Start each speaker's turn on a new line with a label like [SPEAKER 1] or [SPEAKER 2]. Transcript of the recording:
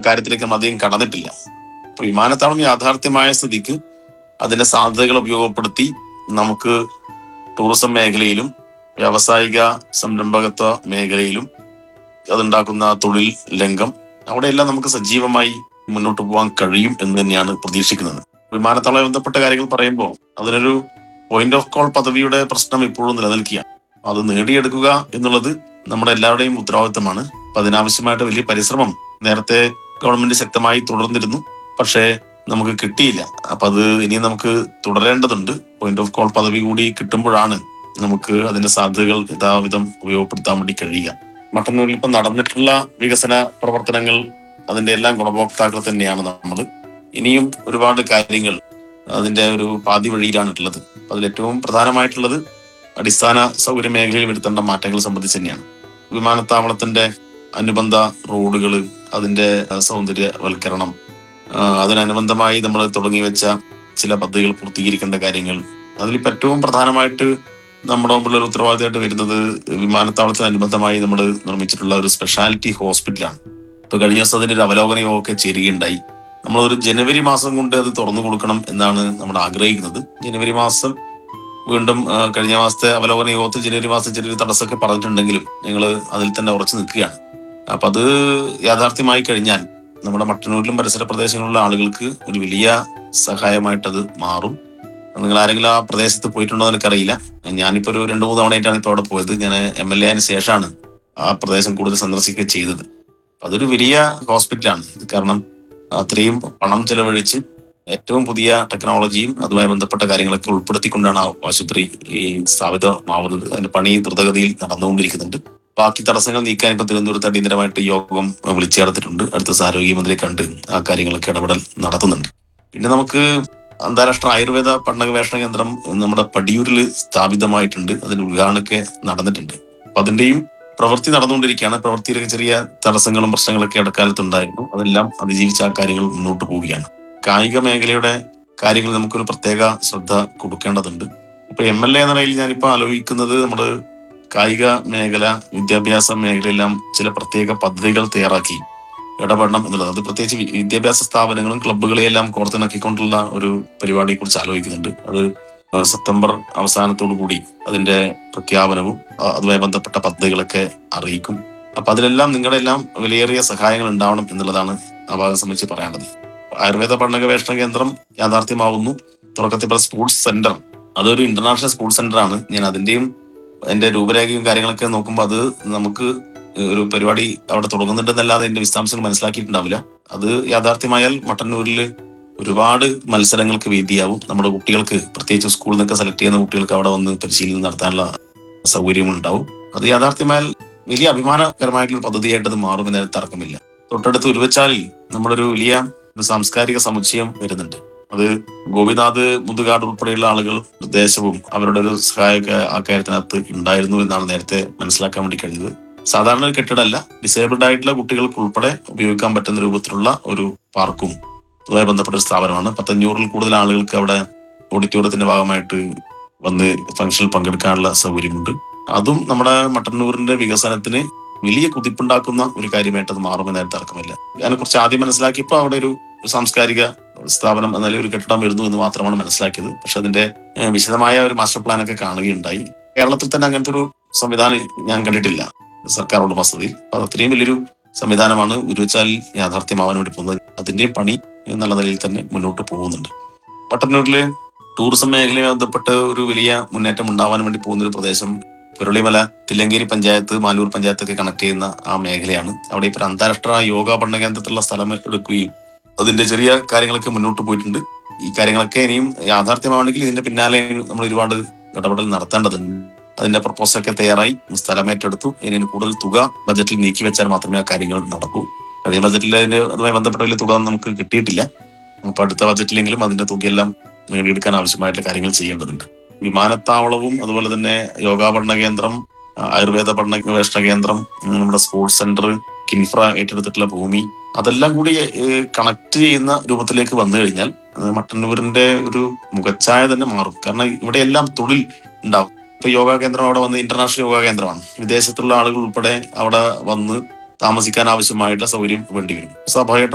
[SPEAKER 1] കാര്യത്തിലേക്ക് നമ്മൾ അധികം കടന്നിട്ടില്ല അപ്പൊ വിമാനത്താവളം യാഥാർത്ഥ്യമായ സ്ഥിതിക്ക് അതിന്റെ സാധ്യതകൾ ഉപയോഗപ്പെടുത്തി നമുക്ക് ടൂറിസം മേഖലയിലും വ്യാവസായിക സംരംഭകത്വ മേഖലയിലും അതുണ്ടാക്കുന്ന തൊഴിൽ രംഗം അവിടെയെല്ലാം നമുക്ക് സജീവമായി മുന്നോട്ട് പോകാൻ കഴിയും എന്ന് തന്നെയാണ് പ്രതീക്ഷിക്കുന്നത് വിമാനത്താവളമായി ബന്ധപ്പെട്ട കാര്യങ്ങൾ പറയുമ്പോൾ അതിനൊരു പോയിന്റ് ഓഫ് കോൾ പദവിയുടെ പ്രശ്നം ഇപ്പോഴും നിലനിൽക്കുകയാണ് അത് നേടിയെടുക്കുക എന്നുള്ളത് നമ്മുടെ എല്ലാവരുടെയും ഉത്തരവാദിത്തമാണ് അപ്പൊ അതിനാവശ്യമായിട്ട് വലിയ പരിശ്രമം നേരത്തെ ഗവൺമെന്റ് ശക്തമായി തുടർന്നിരുന്നു പക്ഷേ നമുക്ക് കിട്ടിയില്ല അപ്പൊ അത് ഇനി നമുക്ക് തുടരേണ്ടതുണ്ട് പോയിന്റ് ഓഫ് കോൾ പദവി കൂടി കിട്ടുമ്പോഴാണ് നമുക്ക് അതിന്റെ സാധ്യതകൾ യഥാവിധം ഉപയോഗപ്പെടുത്താൻ വേണ്ടി കഴിയുക മട്ടന്നൂരിൽ ഇപ്പം നടന്നിട്ടുള്ള വികസന പ്രവർത്തനങ്ങൾ അതിന്റെ എല്ലാം ഗുണഭോക്താക്കൾ തന്നെയാണ് നമ്മൾ ഇനിയും ഒരുപാട് കാര്യങ്ങൾ അതിന്റെ ഒരു പാതി വഴിയിലാണ് ഉള്ളത് അപ്പൊ അതിൽ ഏറ്റവും പ്രധാനമായിട്ടുള്ളത് അടിസ്ഥാന സൗകര്യ മേഖലയിൽ വരുത്തേണ്ട മാറ്റങ്ങൾ സംബന്ധിച്ച് തന്നെയാണ് വിമാനത്താവളത്തിന്റെ അനുബന്ധ റോഡുകൾ അതിന്റെ അഹ്, സൗന്ദര്യവൽക്കരണം ആ, അതിനനുബന്ധമായി നമ്മൾ തുടങ്ങി വെച്ച ചില പദ്ധതികൾ പൂർത്തീകരിക്കേണ്ട കാര്യങ്ങൾ അതിലിപ്പോ ഏറ്റവും പ്രധാനമായിട്ട് നമ്മുടെ മുമ്പിലുള്ള ഒരു ഉത്തരവാദിത്തമായിട്ട് വരുന്നത് വിമാനത്താവളത്തിനനുബന്ധമായി നമ്മൾ നിർമ്മിച്ചിട്ടുള്ള ഒരു സ്പെഷ്യാലിറ്റി ഹോസ്പിറ്റലാണ് ഇപ്പൊ കഴിഞ്ഞ ദിവസം അതിന്റെ ഒരു അവലോകന യോഗമൊക്കെ ചേരുകയുണ്ടായി നമ്മളൊരു ജനുവരി മാസം കൊണ്ട് അത് തുറന്നു കൊടുക്കണം എന്നാണ് നമ്മൾ ആഗ്രഹിക്കുന്നത് ജനുവരി മാസം വീണ്ടും ആ, കഴിഞ്ഞ മാസത്തെ അവലോകന യോഗത്തിൽ ജനുവരി മാസം ചെറിയൊരു തടസ്സമൊക്കെ പറഞ്ഞിട്ടുണ്ടെങ്കിലും ഞങ്ങൾ അതിൽ തന്നെ ഉറച്ചു നിൽക്കുകയാണ് അപ്പൊ അത് യാഥാർത്ഥ്യമായി കഴിഞ്ഞാൽ നമ്മുടെ മട്ടന്നൂരിലും പരിസര പ്രദേശങ്ങളിലുള്ള ആളുകൾക്ക് ഒരു വലിയ സഹായമായിട്ട് അത് മാറും നിങ്ങൾ ആരെങ്കിലും ആ പ്രദേശത്ത് പോയിട്ടുണ്ടോ എന്ന് എനിക്കറിയില്ല ഞാനിപ്പോ ഒരു രണ്ടു മൂന്ന് തവണയായിട്ടാണ് ഇപ്പോൾ അവിടെ പോയത് ഞാൻ എം എൽ എ ആയതിനു ശേഷമാണ് ആ പ്രദേശം കൂടുതൽ സന്ദർശിക്കുകയും ചെയ്തത് അതൊരു വലിയ ഹോസ്പിറ്റലാണ് ഇത് കാരണം അത്രയും പണം ചെലവഴിച്ച് ഏറ്റവും പുതിയ ടെക്നോളജിയും അതുമായി ബന്ധപ്പെട്ട കാര്യങ്ങളൊക്കെ ഉൾപ്പെടുത്തിക്കൊണ്ടാണ് ആ ആശുപത്രി ഈ സ്ഥാപിതമാവുന്നത് അതിന്റെ പണി ദ്രുതഗതിയിൽ നടന്നുകൊണ്ടിരിക്കുന്നുണ്ട് ബാക്കി തടസ്സങ്ങൾ നീക്കാൻ ഇപ്പൊ തിരുവനന്തപുരത്ത് അടിയന്തരമായിട്ട് യോഗം വിളിച്ചു ചേർത്തിട്ടുണ്ട് അടുത്ത ദിവസം ആരോഗ്യമന്ത്രി കണ്ട് ആ കാര്യങ്ങളൊക്കെ ഇടപെടൽ നടത്തുന്നുണ്ട് പിന്നെ നമുക്ക് അന്താരാഷ്ട്ര ആയുർവേദ പഠന ഗവേഷണ കേന്ദ്രം നമ്മുടെ പടിയൂരിൽ സ്ഥാപിതമായിട്ടുണ്ട് അതിന്റെ ഉദ്ഘാടനമൊക്കെ നടന്നിട്ടുണ്ട് അപ്പൊ അതിന്റെയും പ്രവൃത്തി നടന്നുകൊണ്ടിരിക്കുകയാണ് പ്രവൃത്തിയിലൊക്കെ ചെറിയ തടസ്സങ്ങളും പ്രശ്നങ്ങളൊക്കെ ഇടക്കാലത്തുണ്ടായിരുന്നു അതെല്ലാം അതിജീവിച്ച ആ കാര്യങ്ങൾ മുന്നോട്ട് പോവുകയാണ് കായിക മേഖലയുടെ കാര്യങ്ങൾ നമുക്കൊരു പ്രത്യേക ശ്രദ്ധ കൊടുക്കേണ്ടതുണ്ട് ഇപ്പൊ എം എൽ എ എന്ന നിലയിൽ ഞാനിപ്പോ ആലോചിക്കുന്നത് നമ്മുടെ കായിക മേഖല വിദ്യാഭ്യാസ മേഖലയെല്ലാം ചില പ്രത്യേക പദ്ധതികൾ തയ്യാറാക്കി ഇടപെടണം എന്നുള്ളത് അത് പ്രത്യേകിച്ച് വി- വിദ്യാഭ്യാസ സ്ഥാപനങ്ങളും ക്ലബ്ബുകളെയെല്ലാം കോർത്തിണക്കിക്കൊണ്ടുള്ള ഒരു പരിപാടിയെ കുറിച്ച് ആലോചിക്കുന്നുണ്ട് അത് സെപ്റ്റംബർ അവസാനത്തോടു കൂടി അതിന്റെ പ്രഖ്യാപനവും അ- അതുമായി ബന്ധപ്പെട്ട പദ്ധതികളൊക്കെ അറിയിക്കും അപ്പൊ അതിലെല്ലാം നിങ്ങളുടെ എല്ലാം വിലയേറിയ സഹായങ്ങൾ ഉണ്ടാവണം എന്നുള്ളതാണ് ആ ഭാഗം സംബന്ധിച്ച് പറയാനുള്ളത് ആയുർവേദ പഠന ഗവേഷണ കേന്ദ്രം യാഥാർത്ഥ്യമാവുന്നു തുടക്കത്തിൽ പറഞ്ഞ സ്പോർട്സ് സെന്റർ അതൊരു ഇന്റർനാഷണൽ സ്പോർട്സ് സെന്റർ ആണ് ഞാൻ അതിന്റെയും അതിന്റെ രൂപരേഖയും കാര്യങ്ങളൊക്കെ നോക്കുമ്പോൾ അത് നമുക്ക് ഒരു പരിപാടി അവിടെ തുടങ്ങുന്നുണ്ടെന്നല്ലാതെ അതിന്റെ വിശദാംശങ്ങൾ മനസ്സിലാക്കിയിട്ടുണ്ടാവില്ല അത് യാഥാർത്ഥ്യമായാൽ മട്ടന്നൂരിൽ ഒരുപാട് മത്സരങ്ങൾക്ക് വേദിയാവും നമ്മുടെ കുട്ടികൾക്ക് പ്രത്യേകിച്ച് സ്കൂളിൽ നിന്നൊക്കെ സെലക്ട് ചെയ്യുന്ന കുട്ടികൾക്ക് അവിടെ വന്ന് പരിശീലനം നടത്താനുള്ള സൗകര്യങ്ങളുണ്ടാവും അത് യാഥാർത്ഥ്യമായാൽ വലിയ അഭിമാനകരമായിട്ടുള്ള പദ്ധതിയായിട്ട് അത് മാറുമെന്ന് അതിന് തർക്കമില്ല തൊട്ടടുത്ത് ഉരുവച്ചാലിൽ നമ്മളൊരു വലിയ ഒരു സാംസ്കാരിക സമുച്ചയം വരുന്നുണ്ട് അത് ഗോപിനാഥ് മുതുകാട് ഉൾപ്പെടെയുള്ള ആളുകൾ നിർദ്ദേശവും അവരുടെ ഒരു സഹായമൊക്കെ ആ കാര്യത്തിനകത്ത് ഉണ്ടായിരുന്നു എന്നാണ് നേരത്തെ മനസ്സിലാക്കാൻ വേണ്ടി കഴിഞ്ഞത് സാധാരണ ഒരു കെട്ടിടമല്ല ഡിസേബിൾഡ് ആയിട്ടുള്ള കുട്ടികൾക്ക് ഉൾപ്പെടെ ഉപയോഗിക്കാൻ പറ്റുന്ന രൂപത്തിലുള്ള ഒരു പാർക്കും അതുമായി ബന്ധപ്പെട്ട ഒരു സ്ഥാപനമാണ് പത്തഞ്ഞൂറിൽ കൂടുതൽ ആളുകൾക്ക് അവിടെ ഓഡിറ്റോറിയത്തിന്റെ ഭാഗമായിട്ട് വന്ന് ഫംഗ്ഷനിൽ പങ്കെടുക്കാനുള്ള സൗകര്യമുണ്ട് അതും നമ്മുടെ മട്ടന്നൂരിന്റെ വികസനത്തിന് വലിയ കുതിപ്പുണ്ടാക്കുന്ന ഒരു കാര്യമായിട്ട് അത് മാറുമെന്ന് അതിന് തർക്കമില്ല അതിനെ കുറിച്ച് ആദ്യം മനസ്സിലാക്കിയപ്പോൾ അവിടെ ഒരു സാംസ്കാരിക സ്ഥാപനം എന്ന നിലയിൽ ഒരു കെട്ടിടം വരുന്നു എന്ന് മാത്രമാണ് മനസ്സിലാക്കിയത് പക്ഷെ അതിന്റെ ഏഹ്, വിശദമായ ഒരു മാസ്റ്റർ പ്ലാൻ ഒക്കെ കാണുകയുണ്ടായി കേരളത്തിൽ തന്നെ അങ്ങനത്തെ ഒരു സംവിധാനം ഞാൻ കണ്ടിട്ടില്ല സർക്കാർ ഉടമസ്ഥതയിൽ അത് അത്രയും വലിയൊരു സംവിധാനമാണ് ഉരുവച്ചാലിൽ യാഥാർത്ഥ്യമാവാൻ വേണ്ടി പോകുന്നത് അതിന്റെയും പണി എന്നുള്ള നിലയിൽ തന്നെ മുന്നോട്ട് പോകുന്നുണ്ട് പട്ടന്നൂരിലെ ടൂറിസം മേഖലയുമായി ബന്ധപ്പെട്ട് ഒരു വലിയ മുന്നേറ്റം ഉണ്ടാവാൻ വേണ്ടി പോകുന്ന ഒരു പ്രദേശം പുരളിമല തില്ലങ്കേരി പഞ്ചായത്ത് മാലൂർ പഞ്ചായത്തൊക്കെ കണക്ട് ചെയ്യുന്ന ആ മേഖലയാണ് അവിടെ ഇപ്പോൾ ഒരു അന്താരാഷ്ട്ര യോഗ പഠന കേന്ദ്രത്തിലുള്ള സ്ഥലം എടുക്കുകയും അതിന്റെ ചെറിയ കാര്യങ്ങളൊക്കെ മുന്നോട്ട് പോയിട്ടുണ്ട് ഈ കാര്യങ്ങളൊക്കെ ഇനിയും യാഥാർത്ഥ്യമാണെങ്കിൽ ഇതിന്റെ പിന്നാലെ നമ്മൾ ഒരുപാട് ഇടപെടൽ നടത്തേണ്ടതുണ്ട് അതിന്റെ പ്രപ്പോസൽ ഒക്കെ തയ്യാറായി സ്ഥലം ഏറ്റെടുത്തു ഇനി കൂടുതൽ തുക ബജറ്റിൽ നീക്കി വെച്ചാൽ മാത്രമേ ആ കാര്യങ്ങൾ നടക്കൂ കഴിഞ്ഞ ബജറ്റിൽ അതിന് അതുമായി ബന്ധപ്പെട്ട വലിയ തുക ഒന്നും നമുക്ക് കിട്ടിയിട്ടില്ല അപ്പൊ അടുത്ത ബജറ്റിലെങ്കിലും അതിന്റെ തുകയെല്ലാം നേടിയെടുക്കാൻ ആവശ്യമായിട്ടുള്ള കാര്യങ്ങൾ ചെയ്യേണ്ടതുണ്ട് വിമാനത്താവളവും അതുപോലെ തന്നെ യോഗാ പഠന കേന്ദ്രം ആ, ആയുർവേദ പഠന ഗവേഷണ കേന്ദ്രം ഉം, നമ്മുടെ സ്പോർട്സ് സെന്റർ കിൻഫ്ര ഏറ്റെടുത്തിട്ടുള്ള ഭൂമി അതെല്ലാം കൂടി കണക്ട് ചെയ്യുന്ന രൂപത്തിലേക്ക് വന്നു കഴിഞ്ഞാൽ അത് മട്ടന്നൂരിന്റെ ഒരു മുഖച്ഛായ തന്നെ മാറും കാരണം ഇവിടെ എല്ലാം തൊഴിൽ ഉണ്ടാവും ഇപ്പൊ യോഗാ കേന്ദ്രം അവിടെ വന്ന് ഇന്റർനാഷണൽ യോഗാ കേന്ദ്രമാണ് വിദേശത്തുള്ള ആളുകൾ ഉൾപ്പെടെ അവിടെ വന്ന് താമസിക്കാൻ ആവശ്യമായിട്ടുള്ള സൗകര്യം വേണ്ടി വരും സ്വാഭാവികമായിട്ടും